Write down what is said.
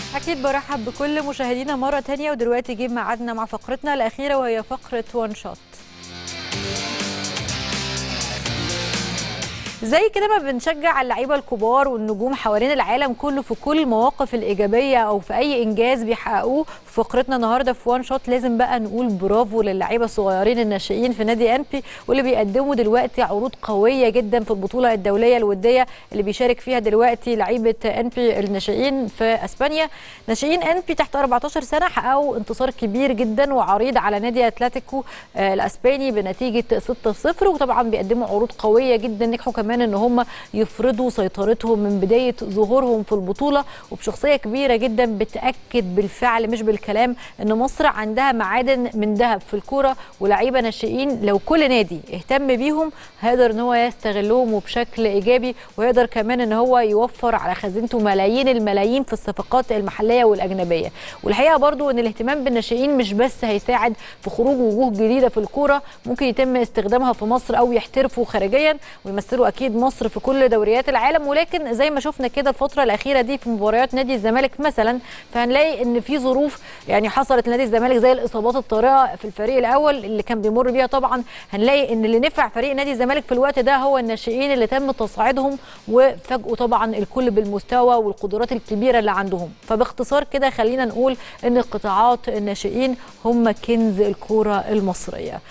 أكيد برحب بكل مشاهدينا مرة تانية ودلوقتي جه ميعادنا مع فقرتنا الأخيرة وهي فقرة وان شوت زي كده ما بنشجع اللعيبه الكبار والنجوم حوالين العالم كله في كل المواقف الايجابيه او في اي انجاز بيحققوه في فقرتنا النهارده في وان شوت لازم بقى نقول برافو للعيبه الصغيرين الناشئين في نادي انبي واللي بيقدموا دلوقتي عروض قويه جدا في البطوله الدوليه الوديه اللي بيشارك فيها دلوقتي لعيبه انبي الناشئين في اسبانيا ناشئين انبي تحت 14 سنه حققوا انتصار كبير جدا وعريض على نادي اتلتيكو آه، الاسباني بنتيجه 6-0 وطبعا بيقدموا عروض قويه جدا نجحوا كمان ان هم يفرضوا سيطرتهم من بدايه ظهورهم في البطوله وبشخصيه كبيره جدا بتاكد بالفعل مش بالكلام ان مصر عندها معادن من ذهب في الكوره ولاعيبه ناشئين لو كل نادي اهتم بيهم هيقدر ان هو يستغلهم وبشكل ايجابي ويقدر كمان ان هو يوفر على خزينته ملايين الملايين في الصفقات المحليه والاجنبيه والحقيقه برضو ان الاهتمام بالناشئين مش بس هيساعد في خروج وجوه جديده في الكوره ممكن يتم استخدامها في مصر او يحترفوا خارجيا ويمثلوا اكيد مصر في كل دوريات العالم ولكن زي ما شفنا كده الفتره الاخيره دي في مباريات نادي الزمالك مثلا فهنلاقي ان في ظروف يعني حصلت لنادي الزمالك زي الاصابات الطارئه في الفريق الاول اللي كان بيمر بيها طبعا هنلاقي ان اللي نفع فريق نادي الزمالك في الوقت ده هو الناشئين اللي تم تصعيدهم وفاجئوا طبعا الكل بالمستوى والقدرات الكبيره اللي عندهم فباختصار كده خلينا نقول ان قطاعات الناشئين هم كنز الكوره المصريه